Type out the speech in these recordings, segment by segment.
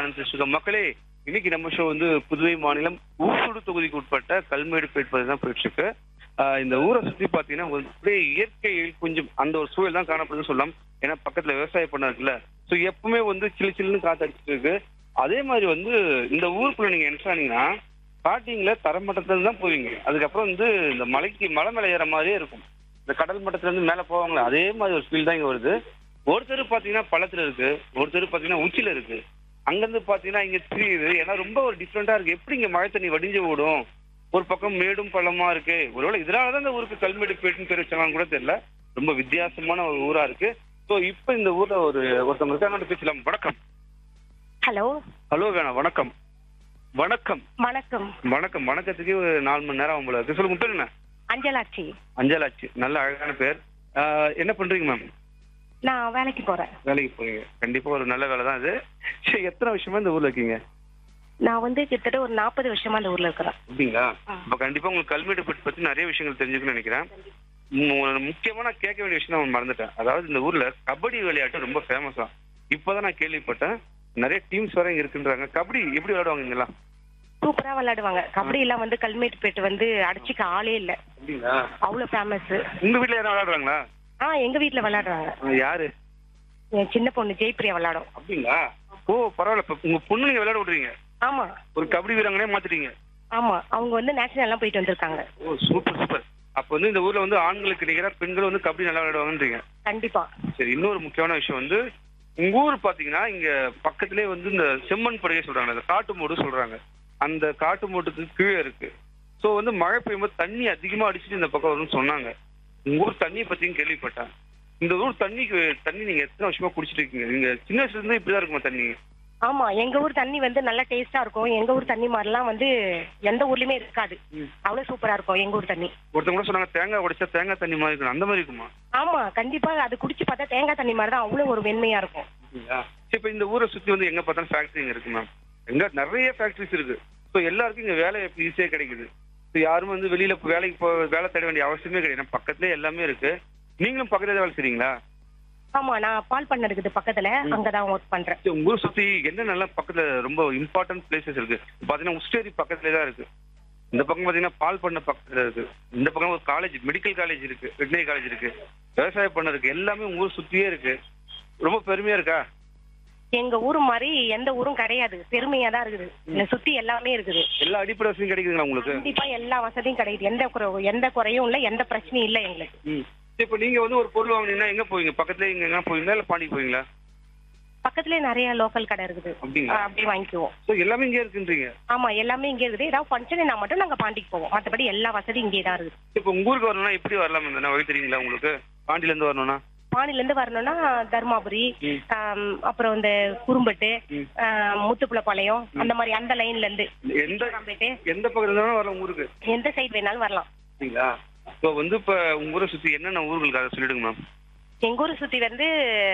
ஆனந்திச்சுக்க மக்களே இன்னைக்கு நம்ம ஷோ வந்து புதுவை மாநிலம் ஊசுடு தொகுதிக்கு உட்பட்ட கல்மேடு பேட்பது தான் போயிட்டு இருக்கு ஆஹ் இந்த ஊரை சுத்தி பாத்தீங்கன்னா ஒரு அப்படியே இயற்கை கொஞ்சம் அந்த ஒரு சூழல் தான் காணப்படுதுன்னு சொல்லலாம் ஏன்னா பக்கத்துல விவசாய பண்ண இருக்குல்ல ஸோ எப்பவுமே வந்து சில்லு சில்லுன்னு காத்து அடிச்சிட்டு இருக்கு அதே மாதிரி வந்து இந்த ஊருக்குள்ள நீங்க என்ட்ரு ஆனீங்கன்னா ஸ்டார்டிங்ல தரமட்டத்துல இருந்து தான் போவீங்க அதுக்கப்புறம் வந்து இந்த மலைக்கு மலை மேல ஏற மாதிரியே இருக்கும் இந்த கடல் மட்டத்துல இருந்து மேல போவாங்களே அதே மாதிரி ஒரு ஃபீல் தான் இங்க வருது ஒரு தெரு பாத்தீங்கன்னா பள்ளத்துல இருக்கு ஒரு தெரு பாத்தீங்கன்னா உச்சில இருக்கு அங்கிருந்து பாத்தீங்கன்னா இங்க தெரியுது ஏன்னா ரொம்ப ஒரு டிஃப்ரெண்டா இருக்கு எப்படி இங்க மழை தண்ணி வடிஞ்சு ஓடும் ஒரு பக்கம் மேடும் பள்ளமா இருக்கு ஒருவேளை இதனாலதான் இந்த ஊருக்கு கல்மேடு பேட்டுன்னு பேர் வச்சாங்கன்னு கூட தெரியல ரொம்ப வித்தியாசமான ஒரு ஊரா இருக்கு ஸோ இப்ப இந்த ஊர்ல ஒரு ஒருத்தவங்க இருக்காங்க பேசலாம் வணக்கம் ஹலோ ஹலோ வேணாம் வணக்கம் வணக்கம் வணக்கம் வணக்கம் வணக்கத்துக்கு ஒரு நாலு மணி நேரம் ஆகும் போல இருக்கு சொல்லுங்க உங்க பேர் என்ன அஞ்சலாட்சி அஞ்சலாச்சு நல்ல அழகான பேர் ஆஹ் என்ன பண்றீங்க மேம் நான் வேலைக்கு போறேன் வேலைக்கு போறீங்க கண்டிப்பா ஒரு நல்ல வேலை தான் அது சரி எத்தனை வருஷமா இந்த ஊர்ல இருக்கீங்க நான் வந்து கிட்டத்தட்ட ஒரு நாற்பது வருஷமா அந்த ஊர்ல இருக்கிறேன் அப்படிங்களா ஆ. அப்ப கண்டிப்பா உங்களுக்கு கல்மேடு பற்றி பத்தி நிறைய விஷயங்கள் தெரிஞ்சுக்கணும்னு நினைக்கிறேன் மு- முக்கியமா நான் கேட்க வேண்டிய விஷயம் நான் மறந்துட்டேன் அதாவது இந்த ஊர்ல கபடி விளையாட்டு ரொம்ப ஃபேமஸா இப்பதான் நான் கேள்விப்பட்டேன் நிறைய டீம்ஸ் வர இங்க இருக்குன்றாங்க கபடி எப்படி விளையாடுவாங்க இங்கெல்லாம் சூப்பரா விளையாடுவாங்க கபடி எல்லாம் வந்து கல்மேட்டுப்பேட்டு வந்து அடிச்சுக்க ஆளே இல்ல அப்படிங்களா அவ்வளவு ஃபேமஸ் உங்க வீட்ல யாரும் விளையாடுறாங்களா ஆ எங்க வீட்ல விளையாடுறாங்க ஆ, யாரு என் சின்ன பொண்ணு ஜெயப்பிரியா விளையாடும் அப்படிங்களா ஓ பரவாயில்ல இப்ப உங்க பொண்ணு நீங்க விளையாட விடுறீங்க ஆமா ஒரு கபடி வீராங்கனே மாத்திட்டீங்க ஆமா அவங்க வந்து நேஷனல் எல்லாம் போயிட்டு வந்திருக்காங்க ஓ சூப்பர் சூப்பர் அப்ப வந்து இந்த ஊர்ல வந்து ஆண்களுக்கு நிகரா பெண்கள் வந்து கபடி நல்லா விளையாடுவாங்கன்றீங்க கண்டிப்பா சரி இன்னொரு முக்கியமான விஷயம் வந்து உங்க ஊர் பாத்தீங்கன்னா இங்க பக்கத்திலே வந்து இந்த செம்மண் படுகை சொல்றாங்க அந்த காட்டு மூடு சொல்றாங்க அந்த காட்டு மூட்டுக்கு கீழே இருக்கு சோ வந்து மழை பெய்யும்போது தண்ணி அதிகமா அடிச்சுட்டு இந்த பக்கம் வரும்னு சொன்னாங்க உங்க ஊர் தண்ணியை பத்தியும் கேள்விப்பட்டேன் இந்த ஊர் தண்ணிக்கு தண்ணி நீங்க எத்தனை வருஷமா குடிச்சிட்டு இருக்கீங்க நீங்க சின்ன வயசுல இருந்து இப்படிதான் இருக்குமா தண்ணி ஆமா எங்க ஊர் தண்ணி வந்து நல்லா டேஸ்டா இருக்கும் எங்க ஊர் தண்ணி மாதிரிலாம் வந்து எந்த ஊர்லயுமே இருக்காது அவ்வளவு சூப்பரா இருக்கும் எங்க ஊர் தண்ணி ஒருத்தவங்க கூட சொன்னாங்க தேங்காய் உடைச்சா தேங்காய் தண்ணி மாதிரி இருக்கணும் அந்த மாதிரி இருக்குமா ஆமா கண்டிப்பா அது குடிச்சு பார்த்தா தேங்காய் தண்ணி மாதிரி தான் அவ்வளவு ஒரு வெண்மையா இருக்கும் அப்படிங்களா? சரி, இப்ப இந்த ஊரை சுத்தி வந்து எங்க பார்த்தாலும் ஃபேக்டரிங்க இருக்கு மேம் எங்க நிறைய ஃபேக்டரிஸ் இருக்கு ஸோ எல்லாருக்கும் இங்க வேலை ஈஸியா கிடைக்குது ஸோ யாரும் வந்து வெளியில போ- வேலைக்கு போ வேலை தேட வேண்டிய அவசியமே கிடையாது ஏன்னா பக்கத்துலயே எல்லாமே இருக்கு நீங்களும் பக்கத்துல வேலை செய்றீங்களா ஆமா நான் பால் பண்ண இருக்குது பக்கத்துல அங்கதான் ஒர்க் பண்றேன் சரி, உங்க ஊர் சுத்தி என்னென்னலாம் பக்கத்துல ரொம்ப இம்பார்ட்டன்ட் பிளேசஸ் இருக்கு இப்ப பாத்தீங்கன்னா உஸ்டேரி பக்கத்துலயே தான் இருக்கு இந்த பக்கம் பாத்தீங்கன்னா பால் பண்ண பக்கத்துல இருக்கு இந்த பக்கம் ஒரு காலேஜ் மெடிக்கல் காலேஜ் இருக்கு வெட்டினரி காலேஜ் இருக்கு விவசாய பண்ண இருக்கு எல்லாமே உங்க ஊர் சுத்தியே இருக்கு ரொம்ப பெருமையா இருக்கா எங்க ஊர் மாதிரி எந்த ஊரும் கிடையாது பெருமையா தான் இருக்குது இதை சுத்தி எல்லாமே இருக்குது எல்லா அடிப்படை வசதியும் கிடைக்குதுங்களா உங்களுக்கு கண்டிப்பா எல்லா வசதியும் கிடைக்குது எந்த குறை- எந்த குறையும் இல்ல எந்த பிரச்சனையும் இல்ல எங்களுக்கு ம். இப்ப நீங்க வந்து ஒரு பொருள் வாங்குனீங்கன்னா எங்க போவீங்க பக்கத்துல இங்க எங்க போவீங்களா இல்ல பாண்டிக்கு போவீங்களா பக்கத்துலயே நிறைய லோக்கல் கடை இருக்குது அப்படிங்களா? ஆ, அப்படியே வாங்கிக்குவோம் சோ எல்லாமே இங்கே இருக்குன்றீங்க ஆமா எல்லாமே இங்கே இருக்குது ஏதாவது ஃபங்க்ஷன் மட்டும் நாங்க பாண்டிக்கு போவோம் மத்தபடி எல்லா வசதியும் இங்கே தான் இருக்குது இப்ப உங்க ஊருக்கு வரணும்னா எப்படி வரலாம் இந்த வழி தெரியுங்களா உங்களுக்கு பாண்டியில இருந்து வரணும்னா பாண்டில இருந்து வரணும்னா தருமாபுரி ம். ஆம், அப்புறம் இந்த குறும்பட்டு ம். ஆ, முத்துப்புலப்பாளையம் அந்த மாதிரி அந்த லைன்ல இருந்து எந்த ராம்பேட்டு, எந்த பக்கத்துல இருந்தாலும் வரலாம் உங்க ஊருக்கு எந்த சைடு வேணாலும் வரலாம் சரிங்களா இப்போ வந்து இப்ப உங்க ஊரை சுத்தி என்னென்ன ஊர்களுக்கு அதை சொல்லிடுங்க மேம் எங்க ஊரை சுத்தி வந்து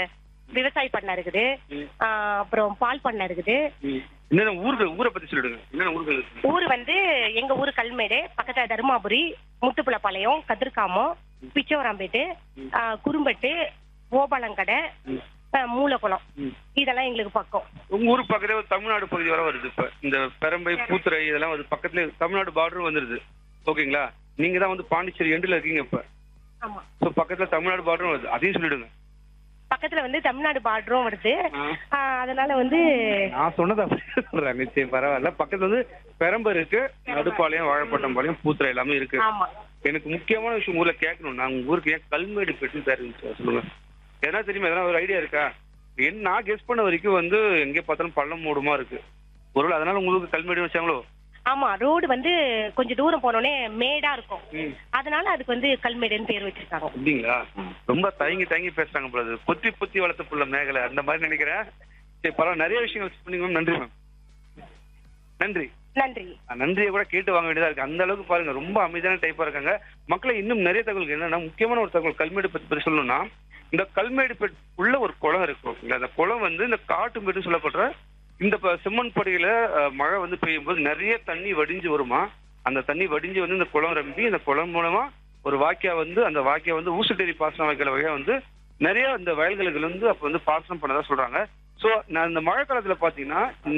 விவசாய பண்ணை இருக்குது ம். ஆ, அப்புறம் பால் பண்ணை இருக்குது என்னென்ன ஊர்கள் ஊரை பத்தி சொல்லிடுங்க என்னென்ன ஊர்கள் இருக்கு ஊர் வந்து எங்க ஊர் கல்மேடு பக்கத்துல தருமாபுரி முத்துப்புலப்பாளையம் கதிர்காமம் பிச்சவராம்பேட்டு ஆ, குறும்பட்டு ஓபாலங்கடை ம். ஆ, மூலக்குளம் ம். இதெல்லாம் எங்களுக்கு பக்கம் உங்க ஊர் பக்கத்துல ஒரு தமிழ்நாடு பகுதி வர வருது இப்ப இந்த பெரம்பை பூத்துறை இதெல்லாம் வந்து பக்கத்துல தமிழ்நாடு பார்டரும் வந்துருது ஓகேங்களா நீங்க தான் வந்து பாண்டிச்சேரி எண்டுல இருக்கீங்க இப்ப ஆமா சோ பக்கத்துல தமிழ்நாடு பார்டரும் வருது அதையும் சொல்லிடுங்க பக்கத்துல வந்து தமிழ்நாடு பார்டரும் வருது ஆ. ஆ, அதனால வந்து நான் சொன்னது அப்படியே சொல்றேன் நிச்சயம் பரவாயில்ல பக்கத்துல வந்து பெரம்பு இருக்கு நடுப்பாளையம் வாழைப்பட்டம் பாளையம் பூத்துறை எல்லாமே இருக்கு ஆமா எனக்கு முக்கியமான விஷயம் ஊர்ல கேட்கணும் நான் உங்க ஊருக்கு ஏன் கல்மேடு பெட்டு பேர் இருந்துச்சு சொல்லுங்க எதனா தெரியுமா எதனா ஒரு ஐடியா இருக்கா என்ன நான் கெஸ் பண்ண வரைக்கும் வந்து எங்கே பார்த்தாலும் பள்ளம் மூடுமா இருக்கு ஒருவேளை அதனால உங்களுக்கு கல்மேடு வச்சாங்களோ ஆமா ரோடு வந்து கொஞ்சம் தூரம் போனோடனே மேடா இருக்கும் ம். அதனால அதுக்கு வந்து கல்மேடுன்னு பேர் வச்சிருக்காங்க அப்படிங்களா ரொம்ப தயங்கி தயங்கி பேசுறாங்க போல இது. பொத்தி பொத்தி வளர்த்த புள்ள மேகலை அந்த மாதிரி நினைக்கிறேன் சரி பரவாயில்ல நிறைய விஷயங்கள் சொன்னீங்க மேம் நன்றி மேம் நன்றி நன்றி நான் நன்றியை கூட கேட்டு வாங்க வேண்டியதா இருக்கு அந்த அளவுக்கு பாருங்க ரொம்ப அமைதியான டைப்பா இருக்காங்க மக்களை இன்னும் நிறைய தகவல் என்னன்னா முக்கியமான ஒரு தகவல் கல்மேடு பத்தி பத்தி சொல்லணும்னா இந்த கல்மேடு பெட் உள்ள ஒரு குளம் இருக்கு ஓகேங்களா அந்த குளம் வந்து இந்த காட்டு மேடு சொல்லப்படுற இந்த ப- செம்மண் படியில அஹ், மழை வந்து பெய்யும் போது நிறைய தண்ணி வடிஞ்சு வருமா அந்த தண்ணி வடிஞ்சு வந்து இந்த குளம் ரம்பி இந்த குளம் மூலமா ஒரு வாக்கியா வந்து அந்த வாக்கியா வந்து ஊசுட்டேரி பாசனம் வைக்கிற வகையா வந்து நிறைய இந்த வயல்களுக்கு வந்து அப்ப வந்து பாசனம் பண்ணதா சொல்றாங்க சோ நான் இந்த மழை காலத்துல பாத்தீங்கன்னா